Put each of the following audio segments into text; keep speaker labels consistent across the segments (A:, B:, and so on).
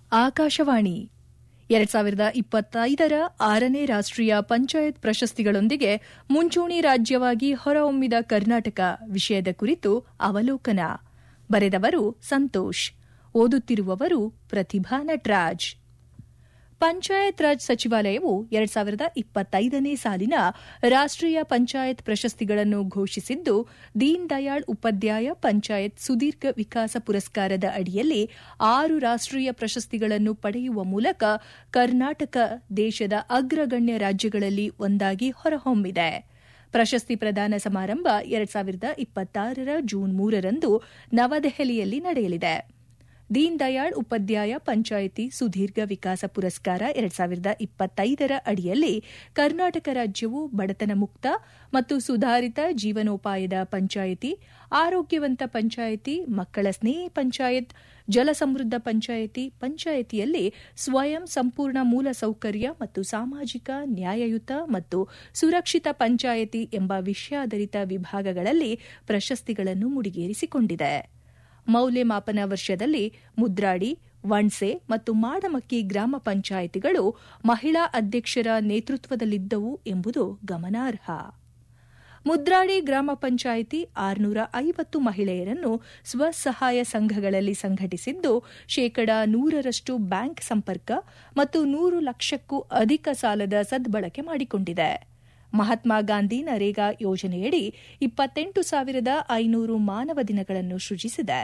A: ಆಕಾಶವಾಣಿ ಎರಡ್ ಸಾವಿರದ ಇಪ್ಪತ್ತೈದರ ಆರನೇ ರಾಷ್ಟೀಯ ಪಂಚಾಯತ್ ಪ್ರಶಸ್ತಿಗಳೊಂದಿಗೆ ಮುಂಚೂಣಿ ರಾಜ್ಯವಾಗಿ ಹೊರಹೊಮ್ಮಿದ ಕರ್ನಾಟಕ ವಿಷಯದ ಕುರಿತು ಅವಲೋಕನ ಬರೆದವರು ಸಂತೋಷ್ ಓದುತ್ತಿರುವವರು ಪ್ರತಿಭಾ ನಟರಾಜ್ ಪಂಚಾಯತ್ ರಾಜ್ ಸಚಿವಾಲಯವು ಎರಡ್ ಸಾವಿರದ ಇಪ್ಪತ್ತೈದನೇ ಸಾಲಿನ ರಾಷ್ಟೀಯ ಪಂಚಾಯತ್ ಪ್ರಶಸ್ತಿಗಳನ್ನು ಘೋಷಿಸಿದ್ದು ದೀನ್ ದಯಾಳ್ ಉಪಾಧ್ಯಾಯ ಪಂಚಾಯತ್ ಸುದೀರ್ಘ ವಿಕಾಸ ಪುರಸ್ಕಾರದ ಅಡಿಯಲ್ಲಿ ಆರು ರಾಷ್ಟೀಯ ಪ್ರಶಸ್ತಿಗಳನ್ನು ಪಡೆಯುವ ಮೂಲಕ ಕರ್ನಾಟಕ ದೇಶದ ಅಗ್ರಗಣ್ಯ ರಾಜ್ಯಗಳಲ್ಲಿ ಒಂದಾಗಿ ಹೊರಹೊಮ್ಮಿದೆ ಪ್ರಶಸ್ತಿ ಪ್ರದಾನ ಸಮಾರಂಭ ಎರಡ್ ಸಾವಿರದ ಇಪ್ಪತ್ತಾರರ ಜೂನ್ ಮೂರರಂದು ನವದೆಹಲಿಯಲ್ಲಿ ನಡೆಯಲಿದೆ ದೀನ್ ದಯಾಳ್ ಉಪಾಧ್ಯಾಯ ಪಂಚಾಯಿತಿ ಸುದೀರ್ಘ ವಿಕಾಸ ಪುರಸ್ಕಾರ ಎರಡ್ ಸಾವಿರದ ಇಪ್ಪತ್ತೈದರ ಅಡಿಯಲ್ಲಿ ಕರ್ನಾಟಕ ರಾಜ್ಯವು ಬಡತನ ಮುಕ್ತ ಮತ್ತು ಸುಧಾರಿತ ಜೀವನೋಪಾಯದ ಪಂಚಾಯಿತಿ ಆರೋಗ್ಯವಂತ ಪಂಚಾಯಿತಿ ಮಕ್ಕಳ ಸ್ನೇಹಿ ಪಂಚಾಯತ್ ಜಲಸಮೃದ್ಧ ಪಂಚಾಯಿತಿ ಪಂಚಾಯಿತಿಯಲ್ಲಿ ಸ್ವಯಂ ಸಂಪೂರ್ಣ ಮೂಲಸೌಕರ್ಯ ಮತ್ತು ಸಾಮಾಜಿಕ ನ್ಯಾಯಯುತ ಮತ್ತು ಸುರಕ್ಷಿತ ಪಂಚಾಯಿತಿ ಎಂಬ ವಿಷಯಾಧಾರಿತ ವಿಭಾಗಗಳಲ್ಲಿ ಪ್ರಶಸ್ತಿಗಳನ್ನು ಮುಡಿಗೇರಿಸಿಕೊಂಡಿದೆ ಮೌಲ್ಯಮಾಪನ ವರ್ಷದಲ್ಲಿ ಮುದ್ರಾಡಿ ವಣ್ಸೆ ಮತ್ತು ಮಾಡಮಕ್ಕಿ ಗ್ರಾಮ ಪಂಚಾಯಿತಿಗಳು ಮಹಿಳಾ ಅಧ್ಯಕ್ಷರ ನೇತೃತ್ವದಲ್ಲಿದ್ದವು ಎಂಬುದು ಗಮನಾರ್ಹ ಮುದ್ರಾಡಿ ಗ್ರಾಮ ಪಂಚಾಯಿತಿ ಆರುನೂರ ಐವತ್ತು ಮಹಿಳೆಯರನ್ನು ಸ್ವಸಹಾಯ ಸಂಘಗಳಲ್ಲಿ ಸಂಘಟಿಸಿದ್ದು ಶೇಕಡಾ ನೂರರಷ್ಟು ಬ್ಯಾಂಕ್ ಸಂಪರ್ಕ ಮತ್ತು ನೂರು ಲಕ್ಷಕ್ಕೂ ಅಧಿಕ ಸಾಲದ ಸದ್ಬಳಕೆ ಮಾಡಿಕೊಂಡಿದೆ ಮಹಾತ್ಮ ಗಾಂಧಿ ನರೇಗಾ ಯೋಜನೆಯಡಿ ಇಪ್ಪತ್ತೆಂಟು ಸಾವಿರದ ಐನೂರು ಮಾನವ ದಿನಗಳನ್ನು ಸೃಜಿಸಿದೆ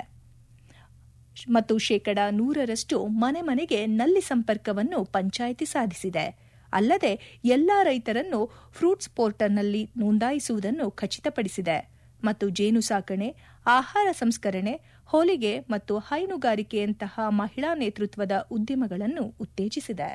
A: ಮತ್ತು ಶೇಕಡಾ ನೂರರಷ್ಟು ಮನೆ ಮನೆಗೆ ನಲ್ಲಿ ಸಂಪರ್ಕವನ್ನು ಪಂಚಾಯಿತಿ ಸಾಧಿಸಿದೆ ಅಲ್ಲದೆ ಎಲ್ಲಾ ರೈತರನ್ನು ಫ್ರೂಟ್ಸ್ ಪೋರ್ಟಲ್ನಲ್ಲಿ ನೋಂದಾಯಿಸುವುದನ್ನು ಖಚಿತಪಡಿಸಿದೆ ಮತ್ತು ಜೇನು ಸಾಕಣೆ ಆಹಾರ ಸಂಸ್ಕರಣೆ ಹೋಲಿಗೆ ಮತ್ತು ಹೈನುಗಾರಿಕೆಯಂತಹ ಮಹಿಳಾ ನೇತೃತ್ವದ ಉದ್ಯಮಗಳನ್ನು ಉತ್ತೇಜಿಸಿದೆ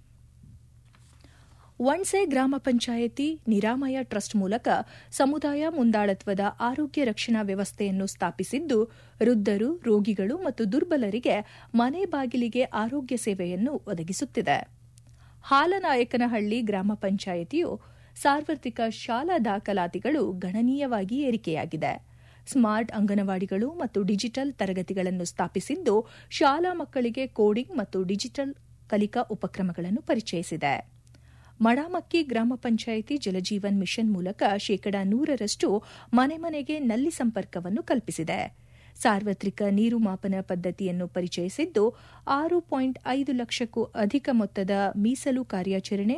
A: ವಣ್ಸೆ ಗ್ರಾಮ ಪಂಚಾಯಿತಿ ನಿರಾಮಯ ಟ್ರಸ್ಟ್ ಮೂಲಕ ಸಮುದಾಯ ಮುಂದಾಳತ್ವದ ಆರೋಗ್ಯ ರಕ್ಷಣಾ ವ್ಯವಸ್ಥೆಯನ್ನು ಸ್ಥಾಪಿಸಿದ್ದು ವೃದ್ಧರು ರೋಗಿಗಳು ಮತ್ತು ದುರ್ಬಲರಿಗೆ ಮನೆ ಬಾಗಿಲಿಗೆ ಆರೋಗ್ಯ ಸೇವೆಯನ್ನು ಒದಗಿಸುತ್ತಿದೆ ಹಾಲನಾಯಕನಹಳ್ಳಿ ಗ್ರಾಮ ಪಂಚಾಯಿತಿಯು ಸಾರ್ವತ್ರಿಕ ಶಾಲಾ ದಾಖಲಾತಿಗಳು ಗಣನೀಯವಾಗಿ ಏರಿಕೆಯಾಗಿದೆ ಸ್ಮಾರ್ಟ್ ಅಂಗನವಾಡಿಗಳು ಮತ್ತು ಡಿಜಿಟಲ್ ತರಗತಿಗಳನ್ನು ಸ್ಥಾಪಿಸಿದ್ದು ಶಾಲಾ ಮಕ್ಕಳಿಗೆ ಕೋಡಿಂಗ್ ಮತ್ತು ಡಿಜಿಟಲ್ ಕಲಿಕಾ ಉಪಕ್ರಮಗಳನ್ನು ಪರಿಚಯಿಸಿದೆ ಮಡಾಮಕ್ಕಿ ಗ್ರಾಮ ಪಂಚಾಯಿತಿ ಜಲಜೀವನ್ ಮಿಷನ್ ಮೂಲಕ ಶೇಕಡಾ ನೂರರಷ್ಟು ಮನೆ ಮನೆಗೆ ನಲ್ಲಿ ಸಂಪರ್ಕವನ್ನು ಕಲ್ಪಿಸಿದೆ ಸಾರ್ವತ್ರಿಕ ನೀರು ಮಾಪನ ಪದ್ಧತಿಯನ್ನು ಪರಿಚಯಿಸಿದ್ದು ಆರು ಪಾಯಿಂಟ್ ಐದು ಲಕ್ಷಕ್ಕೂ ಅಧಿಕ ಮೊತ್ತದ ಮೀಸಲು ಕಾರ್ಯಾಚರಣೆ